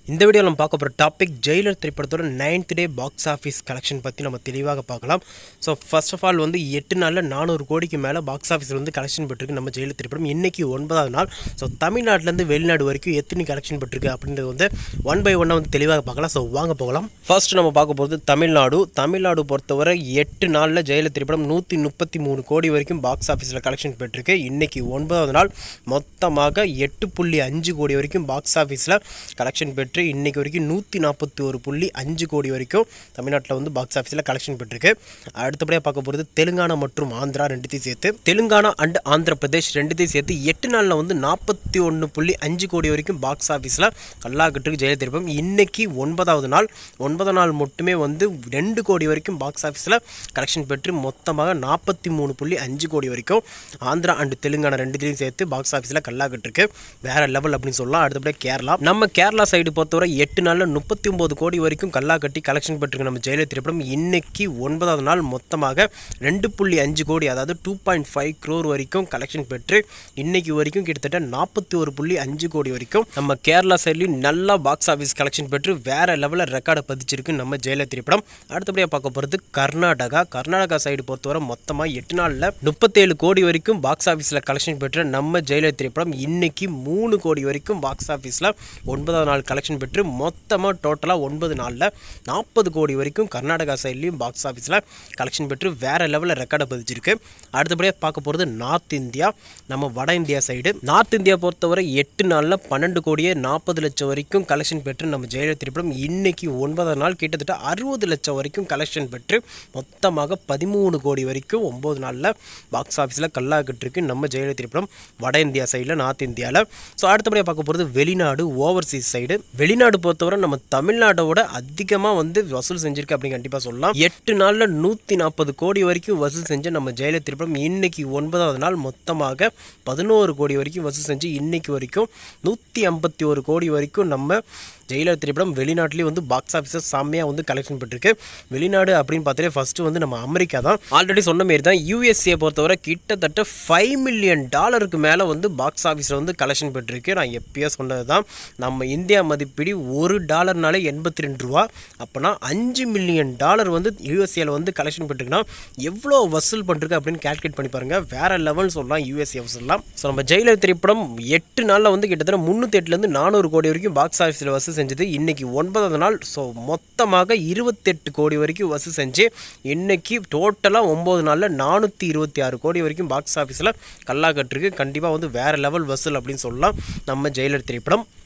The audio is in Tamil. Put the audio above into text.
இந்த வீடியோ நம்ம பார்க்க போகிற டாபிக் ஜெயிலர் திரைப்படத்தோட ninth day box office collection பற்றி நம்ம தெளிவாக பார்க்கலாம் ஸோ ஃபர்ஸ்ட் ஆஃப் ஆல் வந்து எட்டு நாளில் நானூறு கோடிக்கு மேலே பாக்ஸ் ஆஃபீஸில் வந்து கலெக்ஷன் பெற்றிருக்கு நம்ம ஜெயிலர் திரைப்படம் இன்னைக்கு ஒன்பதாவது நாள் ஸோ தமிழ்நாட்டிலேருந்து வெளிநாடு வரைக்கும் எத்தனை கலெக்ஷன் பெற்றிருக்கு அப்படின்றது வந்து ஒன் பை ஒன்னாக வந்து தெளிவாக பார்க்கலாம் ஸோ வாங்க போகலாம் ஃபர்ஸ்ட் நம்ம பார்க்க போகிறது தமிழ்நாடு தமிழ்நாடு பொறுத்தவரை எட்டு நாளில் ஜெயிலர் திரைப்படம் நூற்றி முப்பத்தி மூணு கோடி வரைக்கும் பாக்ஸ் ஆஃபீஸில் கலெக்ஷன் பெற்றிருக்கு இன்னைக்கு ஒன்பதாவது நாள் மொத்தமாக எட்டு புள்ளி அஞ்சு கோடி வரைக்கும் பாக்ஸ் ஆஃபீஸில் கலெக்ஷன் பெற்று இன்னைக்கு வரைக்கும் நூற்றி நாற்பத்தி ஒரு புள்ளி அஞ்சு கோடி வரைக்கும் தமிழ்நாட்டில் வந்து பாக்ஸ் ஆஃபீஸில் கலெக்ஷன் பெற்றிருக்கு அடுத்தபடியாக பார்க்க போகிறது தெலுங்கானா மற்றும் ஆந்திரா ரெண்டுத்தையும் சேர்த்து தெலுங்கானா அண்ட் ஆந்திர பிரதேஷ் ரெண்டுத்தையும் சேர்த்து எட்டு நாளில் வந்து நாற்பத்தி ஒன்று புள்ளி அஞ்சு கோடி வரைக்கும் பாக்ஸ் ஆஃபீஸில் கல்லாக்கட்டுக்கு ஜெயலலிதா திருப்பம் இன்னைக்கு ஒன்பதாவது நாள் ஒன்பதாம் நாள் மட்டுமே வந்து ரெண்டு கோடி வரைக்கும் பாக்ஸ் ஆஃபீஸில் கலெக்ஷன் பெற்று மொத்தமாக நாற்பத்தி மூணு புள்ளி அஞ்சு கோடி வரைக்கும் ஆந்திரா அண்ட் தெலுங்கானா ரெண்டுத்தையும் சேர்த்து பாக்ஸ் ஆஃபீஸில் கல்லாக்கட்டுருக்கு வேற லெவல் அப்படின்னு சொல்லலாம் அடுத்தபடியாக கேரளா நம்ம கேரளா சைடு பொறுத்தவரை எட்டு நாளில் முப்பத்தி ஒம்பது கோடி வரைக்கும் கல்லா கட்டி கலெக்ஷன் பெற்றிருக்கு நம்ம ஜெயலலிதா திரைப்படம் இன்னைக்கு ஒன்பதாவது நாள் மொத்தமாக ரெண்டு புள்ளி அஞ்சு கோடி அதாவது டூ பாயிண்ட் ஃபைவ் க்ரோர் வரைக்கும் கலெக்ஷன் பெற்று இன்னைக்கு வரைக்கும் கிட்டத்தட்ட நாற்பத்தி ஒரு புள்ளி அஞ்சு கோடி வரைக்கும் நம்ம கேரளா சைட்லையும் நல்லா பாக்ஸ் ஆஃபீஸ் கலெக்ஷன் பெற்று வேற லெவலில் ரெக்கார்டை பதிச்சிருக்கு நம்ம ஜெயலலிதா திரைப்படம் அடுத்தபடியாக பார்க்க போகிறது கர்நாடகா கர்நாடகா சைடு பொறுத்தவரை மொத்தமாக எட்டு நாளில் முப்பத்தேழு கோடி வரைக்கும் பாக்ஸ் ஆஃபீஸில் கலெக்ஷன் பெற்ற நம்ம ஜெயலலிதா திரைப்படம் இன்னைக்கு மூணு கோடி வரைக்கும் பாக்ஸ் ஆஃபீஸில் ஒன்பதாவது நாள் கலெக்ஷன் பெற்று மொத்தமாக டோட்டலாக ஒன்பது நாளில் நாற்பது கோடி வரைக்கும் கர்நாடகா சைட்லேயும் பாக்ஸ் ஆஃபீஸில் கலெக்ஷன் பெற்று வேறு லெவலில் ரெக்கார்டை பதிச்சிருக்கு அடுத்தபடியாக பார்க்க போகிறது நார்த் இந்தியா நம்ம வட இந்தியா சைடு நார்த் இந்தியா பொறுத்தவரை எட்டு நாளில் பன்னெண்டு கோடியே நாற்பது லட்சம் வரைக்கும் கலெக்ஷன் பெற்று நம்ம ஜெயலலிதா திரைப்படம் இன்னைக்கு ஒன்பதாம் நாள் கிட்டத்தட்ட அறுபது லட்சம் வரைக்கும் கலெக்ஷன் பெற்று மொத்தமாக பதிமூணு கோடி வரைக்கும் ஒம்பது நாளில் பாக்ஸ் ஆஃபீஸில் கல்லாக்கிட்டு இருக்கு நம்ம ஜெயலலிதா திரைப்படம் வட இந்தியா சைடில் நார்த் இந்தியாவில் ஸோ அடுத்தபடியாக பார்க்க போகிறது வெளிநாடு ஓவர்சீஸ் சைடு வெளிநாடு பொறுத்தவரை நம்ம தமிழ்நாட்டோட அதிகமாக வந்து வசூல் செஞ்சிருக்கு அப்படின்னு கண்டிப்பாக சொல்லலாம் எட்டு நாளில் நூற்றி நாற்பது கோடி வரைக்கும் வசூல் செஞ்ச நம்ம ஜெயலலிதா திரைப்படம் இன்னைக்கு ஒன்பதாவது நாள் மொத்தமாக பதினோரு கோடி வரைக்கும் வசூல் செஞ்சு இன்னைக்கு வரைக்கும் நூற்றி ஐம்பத்தி ஒரு கோடி வரைக்கும் நம்ம ஜெயிலர் திரைப்படம் வெளிநாட்டிலேயே வந்து பாக்ஸ் ஆஃபீஸர் செம்மையாக வந்து கலெக்ஷன் பண்ணிருக்கு வெளிநாடு அப்படின்னு பார்த்தாலே ஃபஸ்ட்டு வந்து நம்ம அமெரிக்கா தான் ஆல்ரெடி சொன்ன மாரி தான் யூஎஸ்ஏ பொறுத்தவரை கிட்டத்தட்ட ஃபைவ் மில்லியன் டாலருக்கு மேலே வந்து பாக்ஸ் ஆஃபீஸில் வந்து கலெக்ஷன் பெற்றிருக்கு நான் எப்பயோ சொன்னது தான் நம்ம இந்தியா மதிப்பீடு ஒரு டாலர்னாலே எண்பத்தி ரெண்டு ரூபா அப்போனா அஞ்சு மில்லியன் டாலர் வந்து யூஎஸ்ஏல வந்து கலெக்ஷன் பண்ணிருக்குன்னா எவ்வளோ வசூல் பண்ணிருக்கு அப்படின்னு கால்குலேட் பண்ணி பாருங்க வேற லெவல் சொல்லலாம் யூஎஸ்ஏ வசூல்லாம் ஸோ நம்ம ஜெயிலர் திரைப்படம் எட்டு நாளில் வந்து கிட்டத்தட்ட முந்நூற்றி எட்டுலேருந்து நானூறு கோடி வரைக்கும் பாக்ஸ் ஆஃபீஸில் வசூல் செஞ்சது இன்னைக்கு ஒன்பதாவது நாள் ஸோ மொத்தமாக இருபத்தெட்டு கோடி வரைக்கும் வசூல் செஞ்சு இன்னைக்கு டோட்டலாக ஒம்பது நாளில் நானூற்றி இருபத்தி ஆறு கோடி வரைக்கும் பாக்ஸ் ஆஃபீஸில் கல்லா கட்டிருக்கு கண்டிப்பாக வந்து வேற லெவல் வசூல் அப்படின்னு சொல்லலாம் நம்ம ஜெயிலர் திரைப்படம்